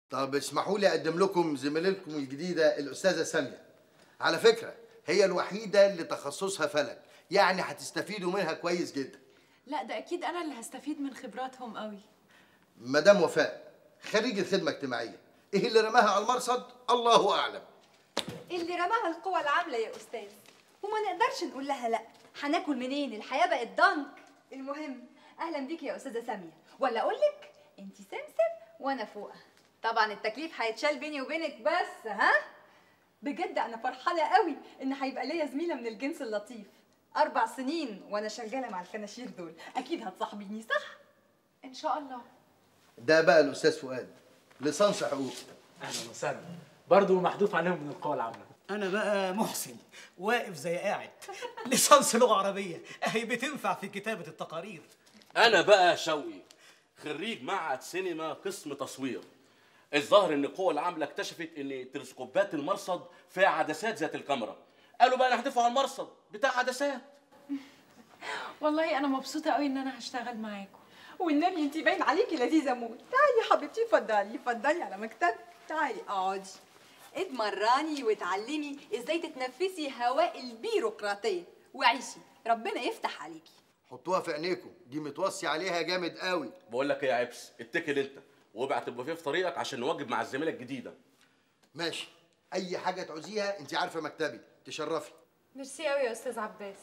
طب اسمحوا لي اقدم لكم زميلتكم الجديده الاستاذه ساميه على فكره هي الوحيده اللي تخصصها فلك يعني هتستفيدوا منها كويس جدا لا ده اكيد انا اللي هستفيد من خبراتهم قوي مدام وفاء خريجة خدمة اجتماعية ايه اللي رماها على المرصد الله اعلم اللي رماها القوى العاملة يا أستاذ وما نقدرش نقول لها لأ هناكل منين الحياة بقت ضنك المهم أهلا بيك يا أستاذة سامية ولا أقول لك أنت سمسم وأنا فوقها طبعا التكليف هيتشال بيني وبينك بس ها بجد أنا فرحانة قوي إن هيبقى ليا زميلة من الجنس اللطيف أربع سنين وأنا شغالة مع الخناشير دول أكيد هتصاحبيني صح؟ ان شاء الله ده بقى الاستاذ فؤاد ليسانس حقوق اهلا وسهلا برضه محذوف عليهم من القوى العامه انا بقى محسن واقف زي قاعد ليسانس لغه عربيه اهي بتنفع في كتابه التقارير انا بقى شوقي خريج معهد سينما قسم تصوير الظاهر ان القوى العامله اكتشفت ان تلسكوبات المرصد فيها عدسات ذات الكاميرا قالوا بقى نحذفها على المرصد بتاع عدسات والله انا مبسوطه قوي ان انا هشتغل معاكم والنبي انت باين عليكي لذيذه موت تعالي يا حبيبتي اتفضلي اتفضلي على مكتب تعالي اقعدي اتمرني وتعلمي ازاي تتنفسي هواء البيروقراطيه وعيشي ربنا يفتح عليكي حطوها في عينيكم دي متوصي عليها جامد قوي بقول لك ايه يا عبس اتكل انت وابعت البوفيه في طريقك عشان نواجب مع الزميله الجديده ماشي اي حاجه تعوزيها انت عارفه مكتبي تشرفي ميرسي قوي يا استاذ عباس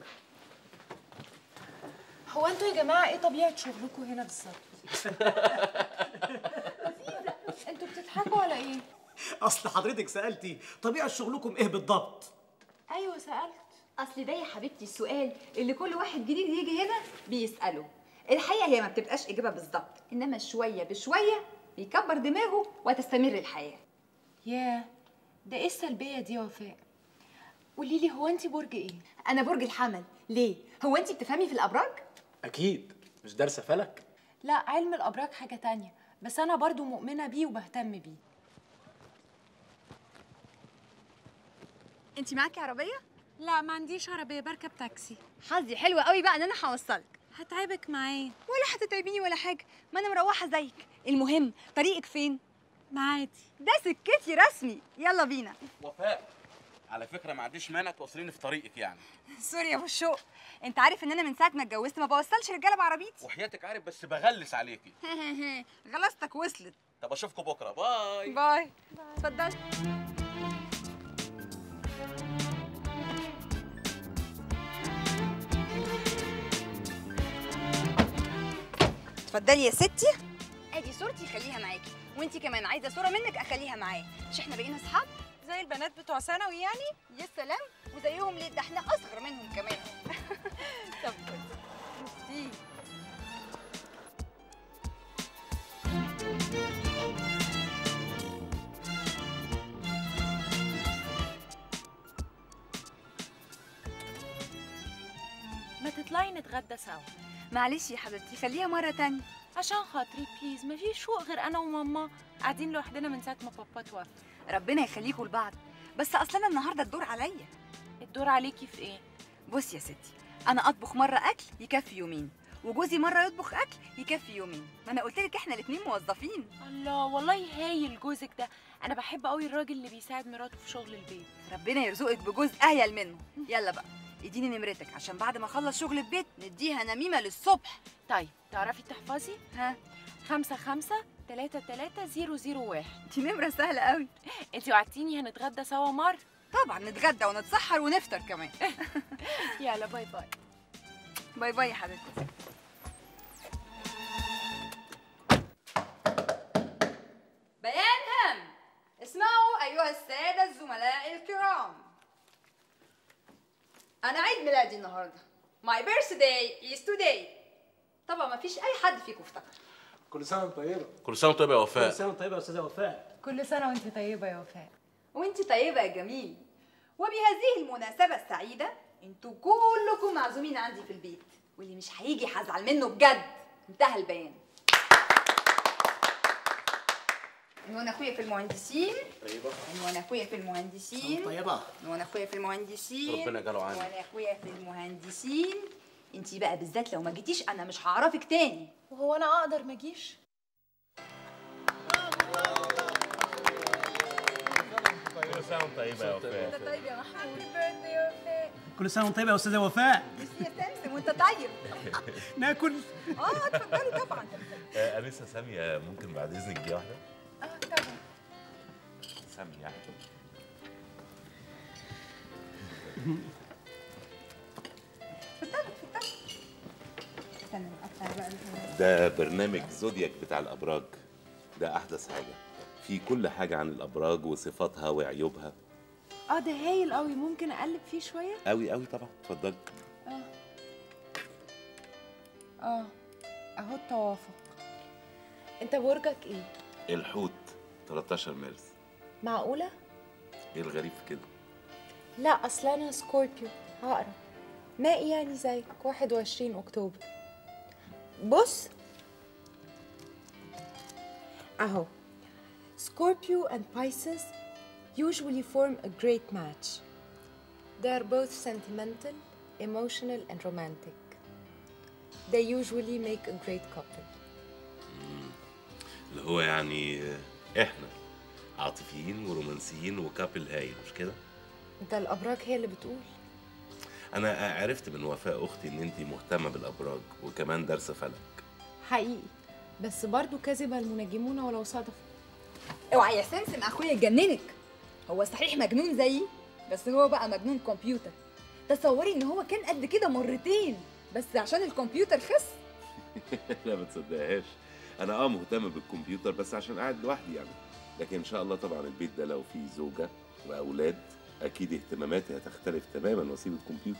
هو انتوا يا جماعه ايه طبيعه شغلكم هنا بالظبط انتوا بتضحكوا ولا ايه اصل حضرتك سالتي طبيعه شغلكم ايه بالضبط ايوه سالت اصل ده يا حبيبتي السؤال اللي كل واحد جديد يجي هنا بيساله الحقيقه هي ما بتبقاش اجابه بالظبط انما شويه بشويه بيكبر دماغه وتستمر الحياه ياه ده ايه السلبيه دي يا وفاء قولي لي هو انت برج ايه انا برج الحمل ليه هو انت بتفهمي في الابراج اكيد مش دارسه فلك لا علم الابراج حاجه تانية بس انا برضو مؤمنه بيه وبهتم بيه انت معاكي عربيه لا ما عنديش عربيه بركب تاكسي حظي حلو قوي بقى ان انا هوصلك هتعبك معايا ولا هتتعبيني ولا حاجه ما انا مروحه زيك المهم طريقك فين معادي ده سكتي رسمي يلا بينا وفاء على فكره ما عنديش مانع توصليني في طريقك يعني سوري يا ابو الشوق انت عارف ان انا من ساعه ما اتجوزت ما بوصلش رجاله بعربيتي وحياتك عارف بس بغلس عليكي غلستك وصلت طب اشوفكم بكره باي باي اتفضل اتفضلي يا ستي ادي صورتي خليها معاكي وانتي كمان عايزه صوره منك اخليها معايا مش احنا بقينا اصحاب زي البنات بتوع ثانوي يعني يا سلام وزيهم ليه ده احنا اصغر منهم كمان طب شفتي ما تطلعي نتغدى سوا معلش يا حبيبتي خليها مره تانية عشان خاطري بليز مفيش شوق غير انا وماما قاعدين لوحدنا من ساعه ما بابا توفى ربنا يخليكوا لبعض بس اصلا النهارده الدور عليا الدور عليكي في ايه بصي يا ستي انا اطبخ مره اكل يكفي يومين وجوزي مره يطبخ اكل يكفي يومين ما انا قلت لك احنا الاثنين موظفين الله والله هايل جوزك ده انا بحب قوي الراجل اللي بيساعد مراته في شغل البيت ربنا يرزقك بجوز اهيل منه يلا بقى اديني نمرتك عشان بعد ما اخلص شغل البيت نديها نميمه للصبح طيب تعرفي تحفظي ها خمسة خمسة تلاتة تلاتة زيرو زيرو واحد دي نمره سهله قوي انتي وعدتيني هنتغدى سوا مرة طبعا نتغدى ونتسحر ونفطر كمان يلا باي باي باي باي يا حبيبتي بيان هام اسمعوا ايها الساده الزملاء الكرام انا عيد ميلادي النهارده My birthday is today طبعا ما فيش اي حد فيكم افتكر كل سنه وانت طيبه كل سنه وانت طيبه يا كل وفاء سنه وانت طيبه يا استاذه وفاء كل سنة وانت طيبة يا وفاء وانت طيبه يا جميل وبهذه المناسبه السعيده انتوا كلكم معزومين عندي في البيت واللي مش هيجي هزعل منه بجد انتهى البيان عنوان اخويا في المهندسين طيبه عنوان اخويا في المهندسين طيبه عنوان اخويا في المهندسين ربنا يجعله عندي. عنوان اخويا في المهندسين انت بقى بالذات لو ما جيتيش انا مش هعرفك تاني وهو انا اقدر ما اجيش سنه وانت طيبه يا وفاء طيب يا محمود يا وفاء كل سنه وانت طيبه يا استاذه وفاء يا سمسم وانت طيب ناكل اه اتفضلي طبعا آه، انسه ساميه ممكن بعد اذنك دي واحده اه طبعا ساميه استنى نقطع بقى الحاجات. ده برنامج زودياك بتاع الابراج ده احدث حاجه في كل حاجه عن الابراج وصفاتها وعيوبها اه ده هايل قوي ممكن اقلب فيه شويه قوي قوي طبعا اتفضل اه اهو التوافق انت برجك ايه الحوت 13 مارس معقوله ايه الغريب في كده لا اصل انا سكوربيو هقرا مائي يعني زيك 21 اكتوبر بص اهو Scorpio and Pisces usually form a great match. They are both sentimental, emotional, and romantic. They usually make a great couple. اللي هو يعني آه، احنا عاطفيين ورومانسيين وكابل هايل مش كده ده الابراج هي اللي بتقول انا عرفت من وفاء اختي ان انت مهتمه بالابراج وكمان دارسه فلك حقيقي بس برضو كذب المنجمون ولو صدفوا اوعى يا سمسم اخويا يجننك هو صحيح مجنون زيي بس هو بقى مجنون كمبيوتر تصوري ان هو كان قد كده مرتين بس عشان الكمبيوتر خس لا ما تصدقهاش انا اه مهتم بالكمبيوتر بس عشان قاعد لوحدي يعني لكن ان شاء الله طبعا البيت ده لو فيه زوجه واولاد اكيد اهتماماتي هتختلف تماما واسيب الكمبيوتر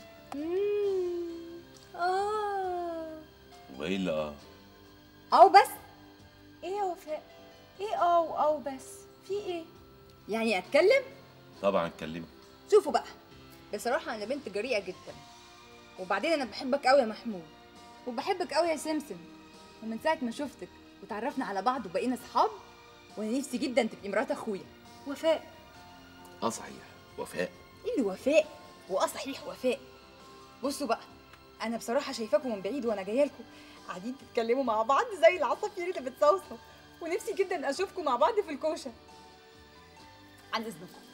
اه وايه اللي اه او بس ايه يا وفاء ايه او او بس في ايه يعني اتكلم طبعا اتكلمي شوفوا بقى بصراحة أنا بنت جريئة جدا وبعدين أنا بحبك أوي يا محمود وبحبك أوي يا سمسم ومن ساعة ما شفتك وتعرفنا على بعض وبقينا صحاب وأنا نفسي جدا تبقي مرات أخويا وفاء اه صحيح وفاء إيه اللي وفاء وآه صحيح وفاء بصوا بقى أنا بصراحة شايفاكم من بعيد وأنا جاية لكم قاعدين تتكلموا مع بعض زي العصافير اللي بتصوصو ونفسي جدا أشوفكم مع بعض في الكوشة عن إذنكم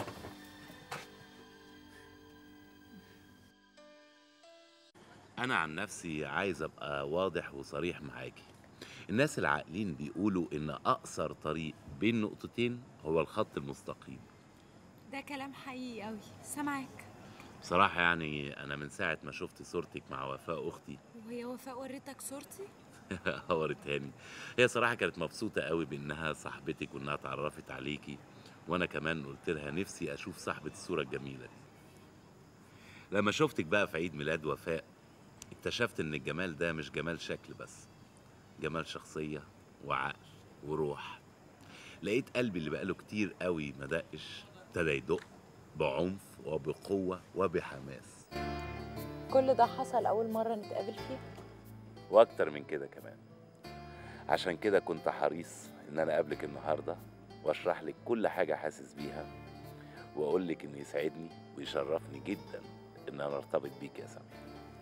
انا عن نفسي عايز ابقى واضح وصريح معاكي الناس العاقلين بيقولوا ان اقصر طريق بين نقطتين هو الخط المستقيم ده كلام حقيقي قوي سامعك بصراحة يعني أنا من ساعة ما شفت صورتك مع وفاء أختي وهي وفاء وريتك صورتي ورتهاني هي صراحة كانت مبسوطة قوي بإنها صاحبتك وإنها اتعرفت عليكي وأنا كمان قلت لها نفسي أشوف صاحبة الصورة الجميلة دي لما شفتك بقى في عيد ميلاد وفاء اكتشفت إن الجمال ده مش جمال شكل بس جمال شخصية وعقل وروح لقيت قلبي اللي بقاله كتير قوي ما دقش ابتدى يدق بعنف وبقوة وبحماس كل ده حصل اول مره نتقابل فيها واكتر من كده كمان عشان كده كنت حريص ان انا اقابلك النهارده واشرح لك كل حاجه حاسس بيها واقول لك ان يسعدني ويشرفني جدا ان انا ارتبط بيك يا سامي